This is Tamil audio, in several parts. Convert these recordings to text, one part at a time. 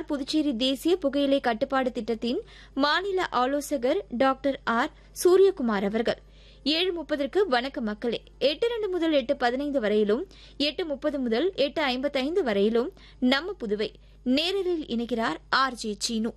புதுச்சேரி தேசிய புகையிலை கட்டுப்பாடு திட்டத்தின் மாநில ஆலோசகர் டாக்டர் ஆர் சூரியகுமார் அவர்கள் ஏழு முப்பதற்கு வணக்க மக்களே எட்டு ரெண்டு முதல் எட்டு பதினைந்து வரையிலும் எட்டு முப்பது முதல் எட்டு ஐம்பத்தைந்து வரையிலும் நம்ம புதுவை நேரலில் இணைகிறார் ஆர் ஜே சீனு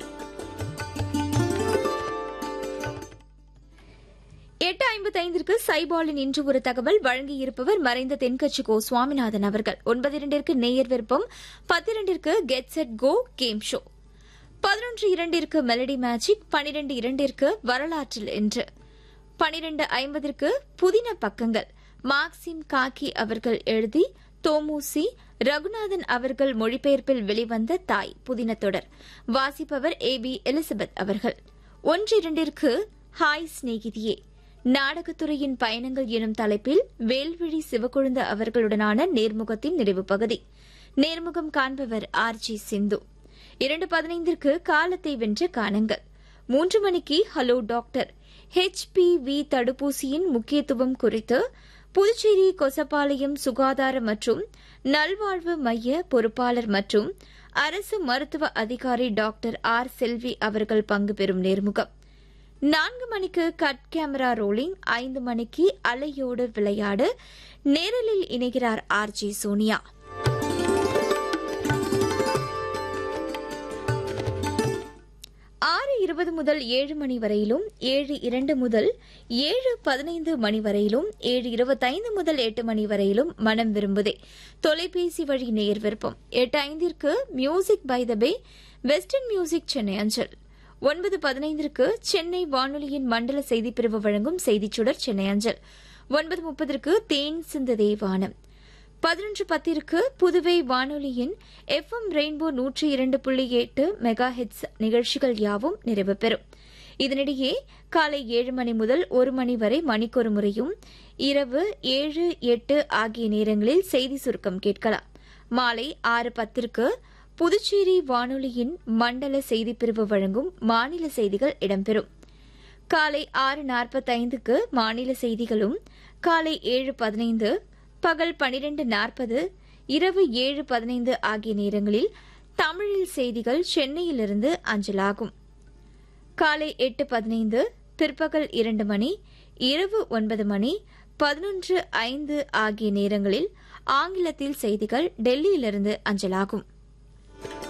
எட்டு ஐம்பத்தைந்திற்கு சைபாலின் இன்று ஒரு தகவல் வழங்கியிருப்பவர் மறைந்த தென்கட்சி கோ சுவாமிநாதன் அவர்கள் ஒன்பது இரண்டிற்கு நேயர் விருப்பம் பத்திரண்டிற்கு get set go game show பதினொன்று இரண்டிற்கு மெலடி மேஜிக் பனிரெண்டு இரண்டிற்கு வரலாற்றில் என்று பனிரெண்டு ஐம்பதற்கு புதின பக்கங்கள் மார்க்சிம் காக்கி அவர்கள் எழுதி தோமுசி ரகுநாதன் அவர்கள் மொழிபெயர்ப்பில் வெளிவந்த தாய் புதின தொடர் வாசிப்பவர் ஏ பி எலிசபெத் அவர்கள் ஒன்று இரண்டிற்கு ஹாய் சிநேகிதியே நாடகத்துறையின் பயணங்கள் எனும் தலைப்பில் வேல்விழி சிவக்கொழுந்து அவர்களுடனான நேர்முகத்தின் நிறைவு பகுதி நேர்முகம் காண்பவர் ஆர் ஜி சிந்து இரண்டு பதினைந்திற்கு காலத்தை வென்று காணுங்கள் மூன்று மணிக்கு ஹலோ டாக்டர் ஹெச்பிவி தடுப்பூசியின் முக்கியத்துவம் குறித்து புதுச்சேரி கொசப்பாளையம் சுகாதார மற்றும் நல்வாழ்வு மைய பொறுப்பாளர் மற்றும் அரசு மருத்துவ அதிகாரி டாக்டர் ஆர் செல்வி அவர்கள் பங்கு பெறும் நேர்முகம் நான்கு மணிக்கு கட் கேமரா ரோலிங் ஐந்து மணிக்கு அலையோடு விளையாடு நேரலில் இணைகிறார் ஆர் ஜி சோனியா ஆறு இருபது முதல் ஏழு மணி வரையிலும் ஏழு இரண்டு முதல் ஏழு பதினைந்து மணி வரையிலும் ஏழு இருபத்தைந்து முதல் எட்டு மணி வரையிலும் மனம் விரும்புதே தொலைபேசி வழி நேர் விருப்பம் எட்டு ஐந்திற்கு music by the bay western music Chennai அஞ்சல் ஒன்பது பதினைந்திற்கு சென்னை வானொலியின் மண்டல செய்திப்பிரிவு வழங்கும் செய்திச் சுடர் சென்னை அஞ்சல் ஒன்பது முப்பதற்கு தேன் சிந்ததே வானம் பதினொன்று பத்திற்கு புதுவை வானொலியின் எஃப் எம் ரெயின்போ நூற்றி இரண்டு புள்ளி எட்டு மெகா ஹெட்ஸ் நிகழ்ச்சிகள் யாவும் நிறைவு பெறும் இதனிடையே காலை ஏழு மணி முதல் ஒரு மணி வரை மணிக்கொரு முறையும் இரவு ஏழு எட்டு ஆகிய நேரங்களில் செய்தி சுருக்கம் கேட்கலாம் மாலை ஆறு பத்திற்கு புதுச்சேரி வானொலியின் மண்டல செய்திப்பிரிவு வழங்கும் மாநில செய்திகள் இடம்பெறும் காலை ஆறு நாற்பத்தைந்துக்கு மாநில செய்திகளும் காலை ஏழு பதினைந்து பகல் பனிரெண்டு நாற்பது இரவு ஏழு பதினைந்து ஆகிய நேரங்களில் தமிழில் செய்திகள் சென்னையிலிருந்து அஞ்சலாகும் காலை எட்டு பதினைந்து பிற்பகல் இரண்டு மணி இரவு ஒன்பது மணி பதினொன்று ஐந்து ஆகிய நேரங்களில் ஆங்கிலத்தில் செய்திகள் டெல்லியிலிருந்து அஞ்சலாகும்